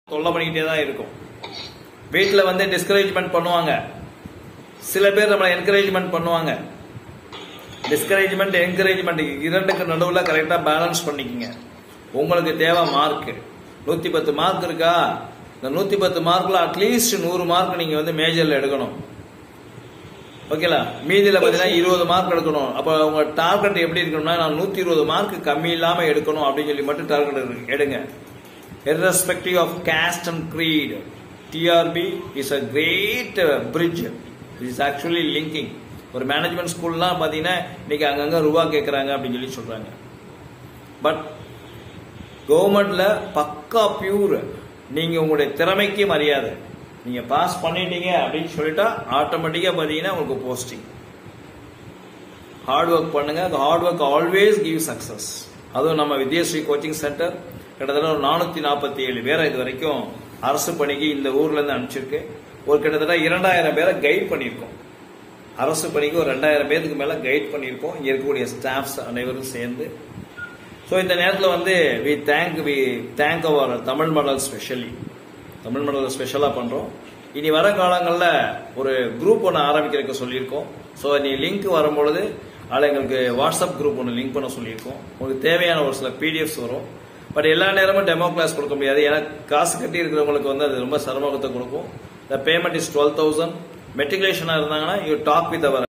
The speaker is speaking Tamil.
தொல்லை பண்ணிக்கிட்டே தான் இருக்கும் வீட்டில் வந்து டிஸ்கரேஜ்மெண்ட் பண்ணுவாங்க சில பேர் நம்மளை என்கரேஜ்மெண்ட் பண்ணுவாங்க டிஸ்கரேஜ்மெண்ட் என்கரேஜ்மெண்ட் இரண்டுக்கு நடுவில் கரெக்டாக பேலன்ஸ் பண்ணிக்கங்க உங்களுக்கு தேவை மார்க் நூற்றி பத்து மார்க் இருக்கா இந்த நூற்றி பத்து மார்க்கில் அட்லீஸ்ட் நூறு மார்க் நீங்கள் வந்து மேஜரில் எடுக்கணும் ஓகேலா மீதியில் பார்த்தீங்கன்னா இருபது மார்க் எடுக்கணும் அப்போ உங்க டார்கெட் எப்படி இருக்கணும்னா நான் நூற்றி இருபது மார்க் கம்மி இல்லாமல் எடுக்கணும் அப்படின்னு சொல்லி மட்டும் டார்கெட் எடுங்க irrespective of caste and creed TRB is a great uh, bridge this is actually linking ஒரு மேனேஜ்மெண்ட் ஸ்கூல்லாம் பார்த்தீங்கன்னா இன்னைக்கு அங்கங்க ரூபா கேட்குறாங்க அப்படின்னு சொல்லி சொல்றாங்க பட் கவர்மெண்ட்ல பக்கா பியூர் நீங்க உங்களுடைய திறமைக்கு மரியாதை நீங்க பாஸ் பண்ணிட்டீங்க அப்படின்னு சொல்லிட்டா ஆட்டோமேட்டிக்கா பார்த்தீங்கன்னா உங்களுக்கு போஸ்டிங் ஹார்ட் ஒர்க் பண்ணுங்க hard work always give success அதுவும் நம்ம வித்யஸ்ரீ கோச்சிங் சென்டர் கிட்டத்தட்ட ஒரு நானூத்தி நாற்பத்தி ஏழு பேரை இது வரைக்கும் அரசு பணிக்கு இந்த ஊர்ல இருந்து அனுப்பிச்சிருக்கு ஒரு கிட்டத்தட்ட இரண்டாயிரம் பேரை கைட் பண்ணியிருக்கோம் அரசு பணிக்கு ஒரு ரெண்டாயிரம் பேருக்கு மேல கைட் பண்ணியிருக்கோம் இங்க இருக்கக்கூடிய ஸ்டாஃப்ஸ் அனைவரும் சேர்ந்து ஸோ இந்த நேரத்தில் வந்து we thank we thank our Tamil மடல் ஸ்பெஷலி தமிழ் மடல் ஸ்பெஷலாக பண்ணுறோம் இனி வர காலங்களில் ஒரு குரூப் ஒன்று ஆரம்பிக்கிறதுக்கு சொல்லியிருக்கோம் ஸோ நீ லிங்க் வரும்பொழுது அதில் எங்களுக்கு வாட்ஸ்அப் குரூப் ஒன்று லிங்க் பண்ண சொல்லியிருக்கோம் உங்களுக்கு தேவையான ஒரு சில பிடிஎஃப்ஸ் வரும் பட் எல்லா நேரமும் டெமோ கிளாஸ் கொடுக்க முடியாது ஏன்னா காசு கட்டி இருக்கிறவங்களுக்கு வந்து அது ரொம்ப சிரமத்தை கொடுக்கும் the payment is twelve thousand மெட்ரிகுலேஷனாக இருந்தாங்கன்னா யூ டாக் வித் அவர்